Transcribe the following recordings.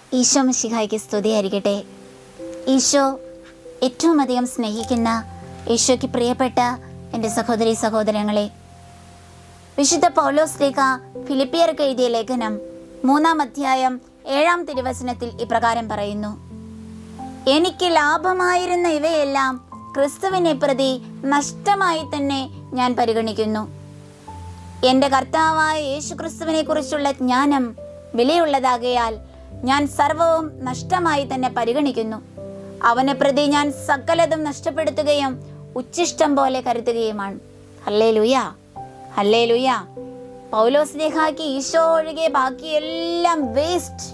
ഈശോ മിശിഹായ്ക്ക് സ്തുതിയായിരിക്കട്ടെ ഈശോ ഏറ്റവും അധികം സ്നേഹിക്കുന്ന ഈശോയ്ക്ക് പ്രിയപ്പെട്ട എൻ്റെ സഹോദരി സഹോദരങ്ങളെ വിശുദ്ധ പൗലോസ് ലേഖ ഫിലിപ്പിയർക്ക് എഴുതിയ ലേഖനം മൂന്നാം അധ്യായം ഏഴാം തിരുവചനത്തിൽ ഇപ്രകാരം പറയുന്നു എനിക്ക് ലാഭമായിരുന്ന ഇവയെല്ലാം ക്രിസ്തുവിനെ പ്രതി നഷ്ടമായി തന്നെ ഞാൻ പരിഗണിക്കുന്നു എൻ്റെ കർത്താവായ യേശു ക്രിസ്തുവിനെ കുറിച്ചുള്ള ജ്ഞാനം വിലയുള്ളതാകയാൽ ഞാൻ സർവവും നഷ്ടമായി തന്നെ പരിഗണിക്കുന്നു അവനെ പ്രതി ഞാൻ സകലതും നഷ്ടപ്പെടുത്തുകയും ഉച്ചിഷ്ടം പോലെ കരുതുകയുമാണ് ഹല്ലേ ലുയ ഹല്ലേ ലുയ പൗലോസ് ലേഖാക്കി ഈശോ ഒഴികെ ബാക്കിയെല്ലാം വേസ്റ്റ്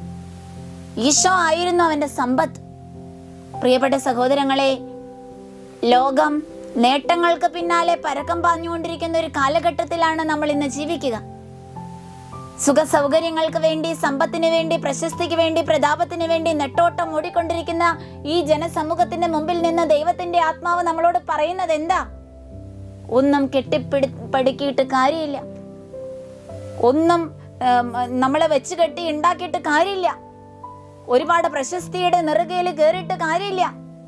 ഈശോ ആയിരുന്നു അവന്റെ സമ്പത്ത് പ്രിയപ്പെട്ട സഹോദരങ്ങളെ ലോകം നേട്ടങ്ങൾക്ക് പിന്നാലെ പരക്കം പാഞ്ഞുകൊണ്ടിരിക്കുന്ന ഒരു കാലഘട്ടത്തിലാണ് നമ്മൾ ഇന്ന് ജീവിക്കുക സുഖ സൗകര്യങ്ങൾക്ക് വേണ്ടി സമ്പത്തിന് വേണ്ടി പ്രശസ്തിക്ക് വേണ്ടി പ്രതാപത്തിന് വേണ്ടി നെട്ടോട്ടം ഓടിക്കൊണ്ടിരിക്കുന്ന ഈ ജനസമൂഹത്തിന്റെ മുമ്പിൽ നിന്ന് ദൈവത്തിന്റെ ആത്മാവ് നമ്മളോട് പറയുന്നത് എന്താ ഒന്നും കെട്ടിപ്പിടി പടുക്കിയിട്ട് കാര്യമില്ല ഒന്നും ഉം, നമ്മളെ വെച്ച് കെട്ടി ഉണ്ടാക്കിയിട്ട് കാര്യമില്ല ഒരുപാട് പ്രശസ്തിയുടെ നെറുകയിൽ കയറിയിട്ട് കാര്യമില്ല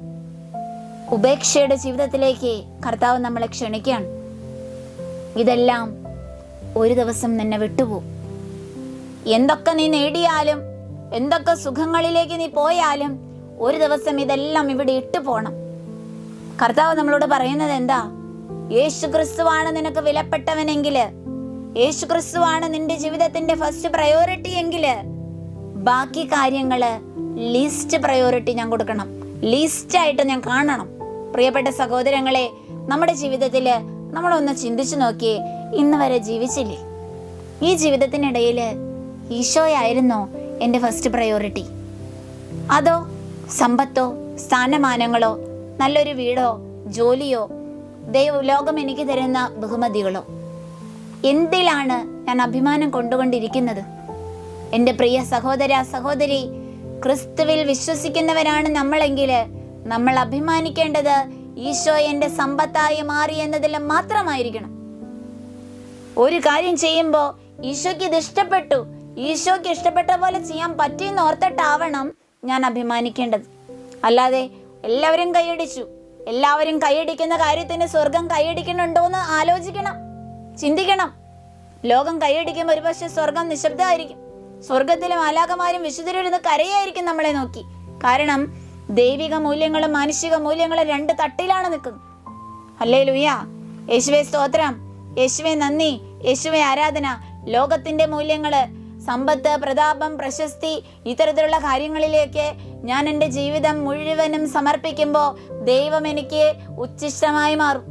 ഉപേക്ഷയുടെ ജീവിതത്തിലേക്ക് കർത്താവ് നമ്മളെ ക്ഷണിക്കുകയാണ് ഇതെല്ലാം ഒരു ദിവസം നിന്നെ വിട്ടുപോകും എന്തൊക്കെ നീ നേടിയാലും എന്തൊക്കെ സുഖങ്ങളിലേക്ക് നീ പോയാലും ഒരു ദിവസം ഇതെല്ലാം ഇവിടെ ഇട്ടു പോണം കർത്താവ് നമ്മളോട് പറയുന്നത് എന്താ യേശു ക്രിസ്തുവാണ് നിനക്ക് വിലപ്പെട്ടവനെങ്കില് യേശു ക്രിസ്തുവാണ് നിന്റെ ജീവിതത്തിന്റെ ഫസ്റ്റ് പ്രയോറിറ്റി എങ്കില് ബാക്കി കാര്യങ്ങള് ലീസ്റ്റ് പ്രയോറിറ്റി ഞാൻ കൊടുക്കണം ലീസ്റ്റ് ആയിട്ട് ഞാൻ കാണണം പ്രിയപ്പെട്ട സഹോദരങ്ങളെ നമ്മുടെ ജീവിതത്തില് നമ്മളൊന്ന് ചിന്തിച്ചു നോക്കിയേ ഇന്ന് വരെ ജീവിച്ചില്ലേ ഈ ജീവിതത്തിനിടയില് ഈശോയായിരുന്നോ എൻ്റെ ഫസ്റ്റ് പ്രയോറിറ്റി അതോ സമ്പത്തോ സ്ഥാനമാനങ്ങളോ നല്ലൊരു വീടോ ജോലിയോ ദൈവ ലോകം എനിക്ക് തരുന്ന ബഹുമതികളോ എന്തിലാണ് ഞാൻ അഭിമാനം കൊണ്ടുകൊണ്ടിരിക്കുന്നത് എൻ്റെ പ്രിയ സഹോദര സഹോദരി ക്രിസ്തുവിൽ വിശ്വസിക്കുന്നവരാണ് നമ്മളെങ്കിൽ നമ്മൾ അഭിമാനിക്കേണ്ടത് ഈശോ എൻ്റെ സമ്പത്തായി മാറി എന്നതിൽ മാത്രമായിരിക്കണം ഒരു കാര്യം ചെയ്യുമ്പോൾ ഈശോയ്ക്ക് ഇത് ഇഷ്ടപ്പെട്ടു ഈശോയ്ക്ക് ഇഷ്ടപ്പെട്ട പോലെ ചെയ്യാൻ പറ്റിയെന്ന് ഓർത്തിട്ടാവണം ഞാൻ അഭിമാനിക്കേണ്ടത് അല്ലാതെ എല്ലാവരും കൈയടിച്ചു എല്ലാവരും കൈയടിക്കുന്ന കാര്യത്തിന് സ്വർഗം കൈയടിക്കുന്നുണ്ടോ എന്ന് ആലോചിക്കണം ചിന്തിക്കണം ലോകം കൈയടിക്കുമ്പോൾ ഒരുപക്ഷെ സ്വർഗം നിശബ്ദമായിരിക്കും സ്വർഗത്തിലെ മാലാകമാരും വിശുദ്ധരിരുന്ന് കരയായിരിക്കും നമ്മളെ നോക്കി കാരണം ദൈവിക മൂല്യങ്ങളും മാനുഷിക മൂല്യങ്ങളും രണ്ട് തട്ടിലാണ് നിൽക്കുന്നത് അല്ലേ ലുയ്യ യേശുവെ സ്തോത്രം യേശുവെ നന്ദി യേശുവെ ആരാധന ലോകത്തിന്റെ മൂല്യങ്ങള് സമ്പത്ത് പ്രതാപം പ്രശസ്തി ഇത്തരത്തിലുള്ള കാര്യങ്ങളിലേക്ക് ഞാൻ എൻ്റെ ജീവിതം മുഴുവനും സമർപ്പിക്കുമ്പോൾ ദൈവം എനിക്ക് ഉച്ചിഷ്ടമായി മാറും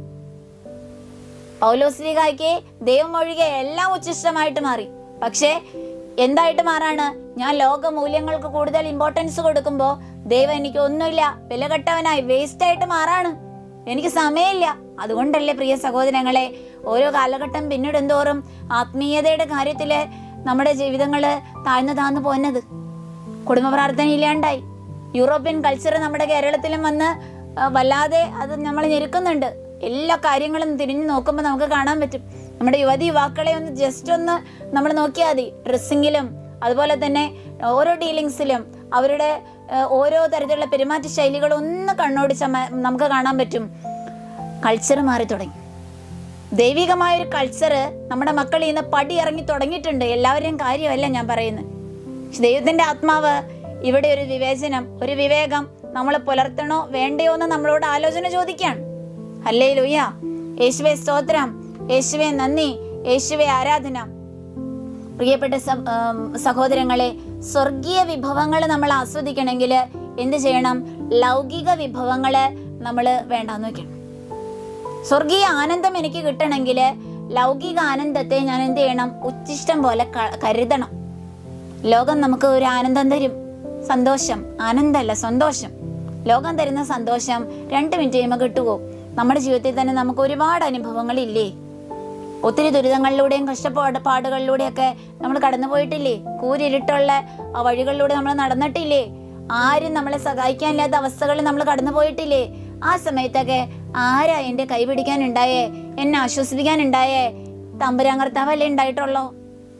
പൗലോസ്ലികായ്ക്ക് ദൈവം ഒഴികെ എല്ലാം ഉച്ചിഷ്ടമായിട്ട് മാറി പക്ഷേ എന്തായിട്ട് മാറാണ് ഞാൻ ലോക മൂല്യങ്ങൾക്ക് കൂടുതൽ ഇമ്പോർട്ടൻസ് കൊടുക്കുമ്പോൾ ദൈവം എനിക്ക് ഒന്നുമില്ല വിലകെട്ടവനായി വേസ്റ്റ് ആയിട്ട് മാറാണ് എനിക്ക് സമയമില്ല അതുകൊണ്ടല്ലേ പ്രിയ സഹോദരങ്ങളെ ഓരോ കാലഘട്ടം പിന്നിടുന്തോറും ആത്മീയതയുടെ കാര്യത്തില് നമ്മുടെ ജീവിതങ്ങള് താഴ്ന്നു താഴ്ന്നു പോന്നത് കുടുംബ പ്രാർത്ഥന ഇല്ലാണ്ടായി യൂറോപ്യൻ കൾച്ചർ നമ്മുടെ കേരളത്തിലും വന്ന് ആ, വല്ലാതെ അത് നമ്മൾ ഞെരുക്കുന്നുണ്ട് എല്ലാ കാര്യങ്ങളും തിരിഞ്ഞു നോക്കുമ്പോൾ നമുക്ക് കാണാൻ പറ്റും നമ്മുടെ യുവതി യുവാക്കളെ ഒന്ന് ജസ്റ്റ് ഒന്ന് നമ്മൾ നോക്കിയാൽ മതി ഡ്രസ്സിങ്ങിലും അതുപോലെ തന്നെ ഓരോ ഡീലിങ്സിലും അവരുടെ ആ, ഓരോ തരത്തിലുള്ള പെരുമാറ്റ ശൈലികളും ഒന്ന് കണ്ണോടിച്ച നമുക്ക് കാണാൻ പറ്റും കൾച്ചർ മാറി തുടങ്ങി ദൈവികമായ ഒരു കൾച്ചർ നമ്മുടെ മക്കൾ ഇന്ന് പടി ഇറങ്ങി തുടങ്ങിയിട്ടുണ്ട് എല്ലാവരെയും കാര്യമല്ല ഞാൻ പറയുന്നത് പക്ഷെ ദൈവത്തിന്റെ ആത്മാവ് ഇവിടെ ഒരു വിവേചനം ഒരു വിവേകം നമ്മൾ പുലർത്തണോ വേണ്ടയോ എന്ന് നമ്മളോട് ആലോചന ചോദിക്കുകയാണ് അല്ലേ ലൂയ യേശുവെ സ്തോത്രം യേശുവെ നന്ദി യേശുവെ ആരാധന പ്രിയപ്പെട്ട സ- ആം, സഹോദരങ്ങളെ സ്വർഗീയ വിഭവങ്ങൾ നമ്മൾ ആസ്വദിക്കണമെങ്കിൽ എന്ത് ചെയ്യണം ലൗകിക വിഭവങ്ങള് നമ്മൾ വേണ്ടാന്ന് വെക്കണം സ്വർഗീയ ആനന്ദം എനിക്ക് കിട്ടണമെങ്കിൽ ലൗകിക ആനന്ദത്തെ ഞാൻ എന്ത് ചെയ്യണം ഉച്ചിഷ്ടം പോലെ ക- കരുതണം ലോകം നമുക്ക് ഒരു ആനന്ദം തരും സന്തോഷം ആനന്ദമല്ല സന്തോഷം ലോകം തരുന്ന സന്തോഷം രണ്ട് മിനിറ്റ് കഴിയുമ്പോൾ കിട്ടുമോ നമ്മുടെ ജീവിതത്തിൽ തന്നെ നമുക്ക് ഒരുപാട് അനുഭവങ്ങളില്ലേ ഒത്തിരി ദുരിതങ്ങളിലൂടെയും കഷ്ടപ്പാട് പാടുകളിലൂടെയൊക്കെ നമ്മൾ കടന്നു പോയിട്ടില്ലേ കൂരിരുട്ടുള്ള ആ വഴികളിലൂടെ നമ്മൾ നടന്നിട്ടില്ലേ ആരും നമ്മളെ സഹായിക്കാനില്ലാത്ത അവസ്ഥകളിൽ നമ്മൾ കടന്നു പോയിട്ടില്ലേ ആ സമയത്തൊക്കെ ആരാ എന്റെ കൈ പിടിക്കാനുണ്ടായേ എന്നെ ആശ്വസിപ്പിക്കാനുണ്ടായേ തമ്പുരാൻ കർത്താവല്ലേ ഉണ്ടായിട്ടുള്ളോ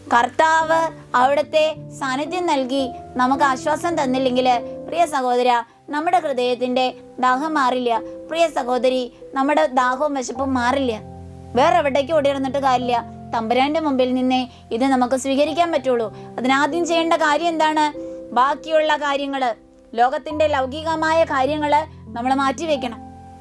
കർത്താവ് അവിടുത്തെ സാന്നിധ്യം നൽകി നമുക്ക് ആശ്വാസം തന്നില്ലെങ്കിൽ പ്രിയ സഹോദര നമ്മുടെ ഹൃദയത്തിന്റെ ദാഹം മാറില്ല പ്രിയ സഹോദരി നമ്മുടെ ദാഹവും വിശപ്പും മാറില്ല വേറെ എവിടേക്ക് ഓടിയിറന്നിട്ട് കാര്യമില്ല തമ്പുരാന്റെ മുമ്പിൽ നിന്നേ ഇത് നമുക്ക് സ്വീകരിക്കാൻ പറ്റുള്ളൂ അതിനാദ്യം ചെയ്യേണ്ട കാര്യം എന്താണ് ബാക്കിയുള്ള കാര്യങ്ങള് ലോകത്തിന്റെ ലൗകികമായ കാര്യങ്ങള് നമ്മൾ മാറ്റി വെക്കണം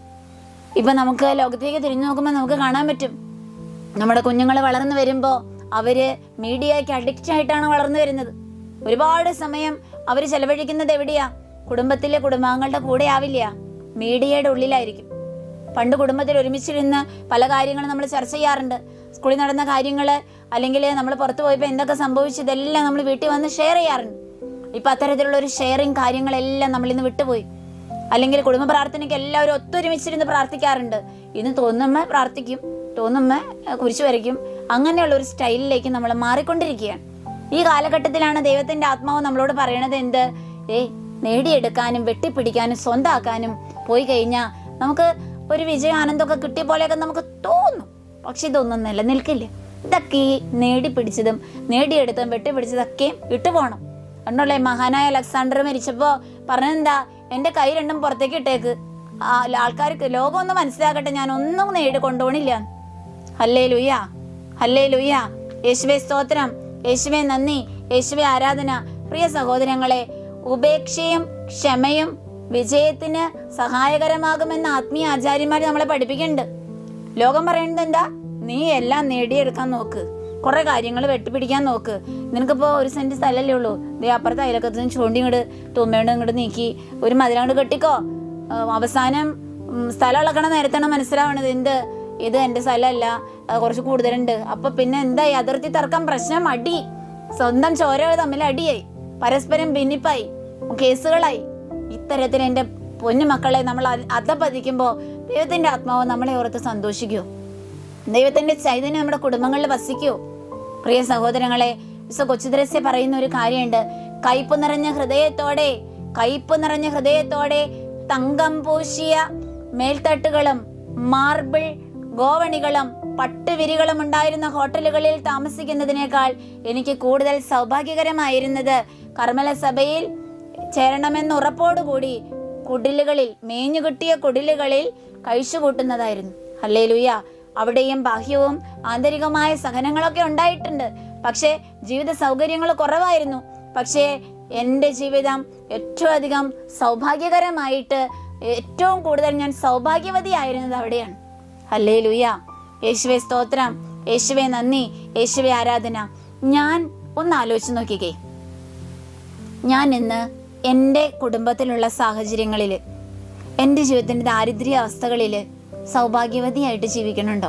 ഇപ്പൊ നമുക്ക് ലോകത്തേക്ക് തിരിഞ്ഞു നോക്കുമ്പോൾ നമുക്ക് കാണാൻ പറ്റും നമ്മുടെ കുഞ്ഞുങ്ങൾ വളർന്നു വരുമ്പോൾ അവര് മീഡിയയ്ക്ക് അഡിക്റ്റ് ആയിട്ടാണ് വളർന്നു വരുന്നത് ഒരുപാട് സമയം അവർ ചെലവഴിക്കുന്നത് എവിടെയാ കുടുംബത്തിലെ കുടുംബാംഗങ്ങളുടെ കൂടെ ആവില്ല മീഡിയയുടെ ഉള്ളിലായിരിക്കും പണ്ട് കുടുംബത്തിൽ ഒരുമിച്ചിരുന്ന് പല കാര്യങ്ങളും നമ്മൾ ചർച്ച ചെയ്യാറുണ്ട് സ്കൂളിൽ നടന്ന കാര്യങ്ങൾ അല്ലെങ്കിൽ നമ്മൾ പുറത്തു പോയപ്പോൾ എന്തൊക്കെ സംഭവിച്ചു ഇതെല്ലാം നമ്മൾ വീട്ടിൽ വന്ന് ഷെയർ ചെയ്യാറുണ്ട് ഇപ്പൊ അത്തരത്തിലുള്ള ഒരു ഷെയറിങ് കാര്യങ്ങളെല്ലാം നമ്മൾ ഇന്ന് വിട്ടുപോയി അല്ലെങ്കിൽ കുടുംബ പ്രാർത്ഥനയ്ക്ക് എല്ലാവരും ഒത്തൊരുമിച്ചിരുന്ന് പ്രാർത്ഥിക്കാറുണ്ട് ഇന്ന് തോന്നുമ്മ പ്രാർത്ഥിക്കും തോന്നുമ്മ ഏഹ്, കുരിശു വരയ്ക്കും അങ്ങനെയുള്ള ഒരു സ്റ്റൈലിലേക്ക് നമ്മൾ മാറിക്കൊണ്ടിരിക്കുകയാണ് ഈ കാലഘട്ടത്തിലാണ് ദൈവത്തിന്റെ ആത്മാവ് നമ്മളോട് പറയണത് എന്ത് ഏ നേടിയെടുക്കാനും വെട്ടിപ്പിടിക്കാനും സ്വന്തമാക്കാനും പോയി കഴിഞ്ഞാൽ നമുക്ക് ഒരു വിജയ ആനന്ദമൊക്കെ കിട്ടിയ പോലെയൊക്കെ നമുക്ക് തോന്നും പക്ഷെ ഇതൊന്നും നിലനിൽക്കില്ല ഇതൊക്കെ ഈ നേടിപ്പിടിച്ചതും നേടിയെടുത്തതും വെട്ടിപ്പിടിച്ചതൊക്കെ ഇട്ടുപോകണം കണ്ടോളെ മഹാനായ അലക്സാണ്ടർ മരിച്ചപ്പോ പറഞ്ഞെന്താ എന്റെ കൈ രണ്ടും പുറത്തേക്ക് ഇട്ടേക്ക് ആ ആൾക്കാർക്ക് ലോകം ഒന്ന് മനസ്സിലാക്കട്ടെ ഞാൻ ഒന്നും നേടി കൊണ്ടുപോണില്ല ഹല്ലേ ലുയ്യ ഹല്ലേ ലുയ്യ യേശുവെ സ്തോത്രം യേശുവെ നന്ദി യേശുവെ ആരാധന പ്രിയ സഹോദരങ്ങളെ ഉപേക്ഷയും ക്ഷമയും വിജയത്തിന് സഹായകരമാകുമെന്ന് ആത്മീയ ആചാര്യന്മാർ നമ്മളെ പഠിപ്പിക്കുന്നുണ്ട് ലോകം പറയുന്നത് എന്താ നീ എല്ലാം നേടിയെടുക്കാൻ നോക്ക് കുറെ കാര്യങ്ങൾ വെട്ടിപ്പിടിക്കാൻ നോക്ക് നിനക്കിപ്പോ ഒരു സെന്റ് സ്ഥലമല്ലേ ഉള്ളൂ ദേ അപ്പുറത്തെ അയലക്കത്ത് ചൂണ്ടി ഇങ്ങോട്ട് തുമ്മയോട് ഇങ്ങോട്ട് നീക്കി ഒരു മതിലങ്ങോട്ട് കെട്ടിക്കോ ആ, അവസാനം ഉം, സ്ഥലം ഇളക്കണ നേരത്താണ് മനസ്സിലാവണത് എന്ത് ഇത് എന്റെ സ്ഥലമല്ല ആ, കുറച്ച് കൂടുതലുണ്ട് അപ്പൊ പിന്നെ എന്തായി അതിർത്തി തർക്കം പ്രശ്നം അടി സ്വന്തം ചോര തമ്മിൽ അടിയായി പരസ്പരം ഭിന്നിപ്പായി കേസുകളായി ഇത്തരത്തിൽ എന്റെ പൊന്നു മക്കളെ നമ്മൾ അ- അധപ്പതിക്കുമ്പോ ദൈവത്തിന്റെ ആത്മാവ് നമ്മളെ ഓർത്ത് സന്തോഷിക്കൂ ദൈവത്തിന്റെ ചൈതന്യം നമ്മുടെ കുടുംബങ്ങളിൽ വസിക്കൂ പ്രിയ സഹോദരങ്ങളെ വിശ്വ കൊച്ചുദ്രസ്യ പറയുന്ന ഒരു കാര്യമുണ്ട് കയ്പ് നിറഞ്ഞ ഹൃദയത്തോടെ കയ്പ് നിറഞ്ഞ ഹൃദയത്തോടെ തങ്കം പൂശിയ മേൽത്തട്ടുകളും മാർബിൾ ഗോവണികളും പട്ടുവിരികളും ഉണ്ടായിരുന്ന ഹോട്ടലുകളിൽ താമസിക്കുന്നതിനേക്കാൾ എനിക്ക് കൂടുതൽ സൗഭാഗ്യകരമായിരുന്നത് കർമ്മല സഭയിൽ ചേരണമെന്ന് ഉറപ്പോടുകൂടി കുടിലുകളിൽ മേഞ്ഞുകിട്ടിയ കുടിലുകളിൽ കഴിച്ചുകൂട്ടുന്നതായിരുന്നു അല്ലേ ലുയ്യ അവിടെയും ബാഹ്യവും ആന്തരികമായ സഹനങ്ങളൊക്കെ ഉണ്ടായിട്ടുണ്ട് പക്ഷേ ജീവിത സൗകര്യങ്ങൾ കുറവായിരുന്നു പക്ഷേ എൻ്റെ ജീവിതം ഏറ്റവും അധികം സൗഭാഗ്യകരമായിട്ട് ഏറ്റവും കൂടുതൽ ഞാൻ സൗഭാഗ്യവതിയായിരുന്നത് അവിടെയാണ് അല്ലേ ലുയ്യ യേശുവെ സ്തോത്രം യേശുവെ നന്ദി യേശുവെ ആരാധന ഞാൻ ഒന്ന് ആലോചിച്ച് നോക്കിക്കേ ഞാൻ ഇന്ന് എൻ്റെ കുടുംബത്തിലുള്ള സാഹചര്യങ്ങളിൽ എൻ്റെ ജീവിതത്തിൻ്റെ ദാരിദ്ര്യ അവസ്ഥകളിൽ സൗഭാഗ്യവതിയായിട്ട് ജീവിക്കണുണ്ടോ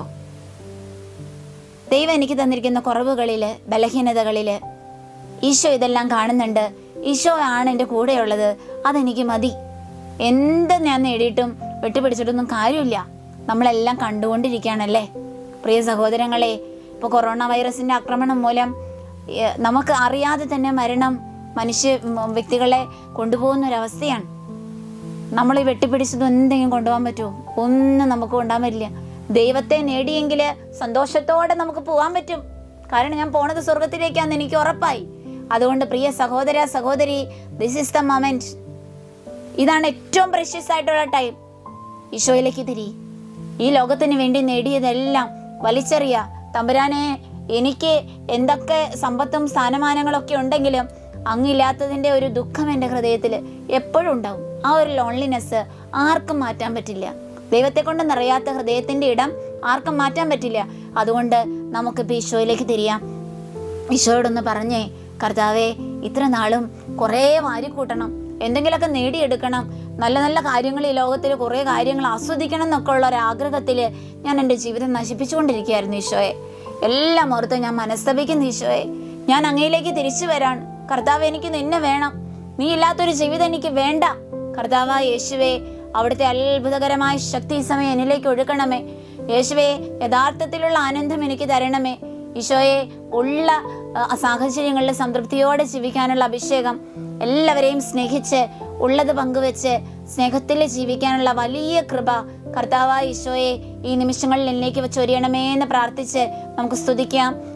ദൈവം എനിക്ക് തന്നിരിക്കുന്ന കുറവുകളിൽ ബലഹീനതകളിൽ ഈശോ ഇതെല്ലാം കാണുന്നുണ്ട് ഈശോ ആണ് എൻ്റെ കൂടെയുള്ളത് അതെനിക്ക് മതി എന്ത് ഞാൻ നേടിയിട്ടും വെട്ടിപ്പിടിച്ചിട്ടൊന്നും കാര്യമില്ല നമ്മളെല്ലാം കണ്ടുകൊണ്ടിരിക്കുകയാണല്ലേ പ്രിയ സഹോദരങ്ങളെ ഇപ്പോൾ കൊറോണ വൈറസിന്റെ ആക്രമണം മൂലം ഏഹ്, നമുക്ക് അറിയാതെ തന്നെ മരണം മനുഷ്യ ഉം, വ്യക്തികളെ കൊണ്ടുപോകുന്ന ഒരവസ്ഥയാണ് നമ്മൾ ഈ വെട്ടിപ്പിടിച്ചത് എന്തെങ്കിലും കൊണ്ടുപോകാൻ പറ്റുമോ ഒന്നും നമുക്ക് കൊണ്ടുപോകാൻ പറ്റില്ല ദൈവത്തെ നേടിയെങ്കിൽ സന്തോഷത്തോടെ നമുക്ക് പോകാൻ പറ്റും കാരണം ഞാൻ പോണത് സ്വർഗത്തിലേക്കാന്ന് എനിക്ക് ഉറപ്പായി അതുകൊണ്ട് പ്രിയ സഹോദര സഹോദരി ദിസ് ഇസ് ദ മൊമെന്റ് ഇതാണ് ഏറ്റവും പ്രഷ്യസ് ആയിട്ടുള്ള ടൈം ഈശോയിലേക്ക് തിരി ഈ ലോകത്തിന് വേണ്ടി നേടിയതെല്ലാം വലിച്ചെറിയ തമ്പുരാനെ എനിക്ക് എന്തൊക്കെ സമ്പത്തും സ്ഥാനമാനങ്ങളൊക്കെ ഉണ്ടെങ്കിലും അങ്ങില്ലാത്തതിന്റെ ഒരു ദുഃഖം എൻ്റെ ഹൃദയത്തിൽ എപ്പോഴും ഉണ്ടാവും ആ ഒരു ലോൺലിനെസ് ആർക്കും മാറ്റാൻ പറ്റില്ല ദൈവത്തെ കൊണ്ട് നിറയാത്ത ഹൃദയത്തിന്റെ ഇടം ആർക്കും മാറ്റാൻ പറ്റില്ല അതുകൊണ്ട് നമുക്കിപ്പോൾ ഈശോയിലേക്ക് തിരിയാം ഈശോയോടൊന്ന് പറഞ്ഞേ കർത്താവെ ഇത്ര നാളും കുറേ വാരിക്കൂട്ടണം എന്തെങ്കിലുമൊക്കെ നേടിയെടുക്കണം നല്ല നല്ല കാര്യങ്ങൾ ഈ ലോകത്തിൽ കുറേ കാര്യങ്ങൾ ആസ്വദിക്കണം എന്നൊക്കെ ഉള്ള ഒരു ആഗ്രഹത്തിൽ ഞാൻ എൻ്റെ ജീവിതം നശിപ്പിച്ചുകൊണ്ടിരിക്കുകയായിരുന്നു ഈശോയെ എല്ലാം ഓർത്ത് ഞാൻ മനസ്തപിക്കുന്നു ഈശോയെ ഞാൻ അങ്ങയിലേക്ക് തിരിച്ചു വരാൻ കർത്താവ് എനിക്ക് നിന്നെ വേണം നീ ഇല്ലാത്തൊരു ജീവിതം എനിക്ക് വേണ്ട കർത്താവ് യേശുവേ അവിടുത്തെ അത്ഭുതകരമായ ശക്തി ഈ സമയം എന്നിലേക്ക് ഒഴുക്കണമേ യേശുവേ യഥാർത്ഥത്തിലുള്ള ആനന്ദം എനിക്ക് തരണമേ ഈശോയെ ഉള്ള ആ, സാഹചര്യങ്ങളിൽ സംതൃപ്തിയോടെ ജീവിക്കാനുള്ള അഭിഷേകം എല്ലാവരെയും സ്നേഹിച്ച് ഉള്ളത് പങ്കുവെച്ച് സ്നേഹത്തിൽ ജീവിക്കാനുള്ള വലിയ കൃപ കർത്താവായ ഈശോയെ ഈ നിമിഷങ്ങളിൽ എന്നിലേക്ക് വെച്ച് ഒരിയണമേ എന്ന് പ്രാർത്ഥിച്ച് നമുക്ക് സ്തുതിക്കാം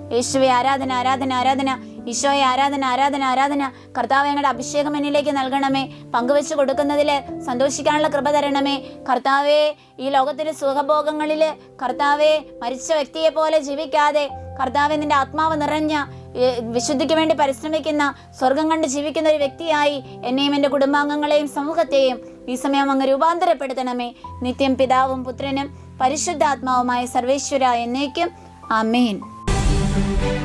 യേശുവെ ആരാധന ആരാധന ആരാധന ഈശോയെ ആരാധന ആരാധന ആരാധന കർത്താവ് ഞങ്ങളുടെ അഭിഷേകം എന്നിലേക്ക് നൽകണമേ പങ്കുവെച്ച് കൊടുക്കുന്നതിൽ സന്തോഷിക്കാനുള്ള കൃപ തരണമേ കർത്താവെ ഈ ലോകത്തിലെ സുഖഭോഗങ്ങളില് കർത്താവെ മരിച്ച വ്യക്തിയെ പോലെ ജീവിക്കാതെ കർത്താവെ നിന്റെ ആത്മാവ് നിറഞ്ഞ ഏ, വിശുദ്ധിക്ക് വേണ്ടി പരിശ്രമിക്കുന്ന സ്വർഗം കണ്ട് ജീവിക്കുന്ന ഒരു വ്യക്തിയായി എന്നെയും എൻ്റെ കുടുംബാംഗങ്ങളെയും സമൂഹത്തെയും ഈ സമയം അങ്ങ് രൂപാന്തരപ്പെടുത്തണമേ നിത്യം പിതാവും പുത്രനും പരിശുദ്ധാത്മാവുമായ സർവേശ്വര എന്നേക്കും ആമേൻ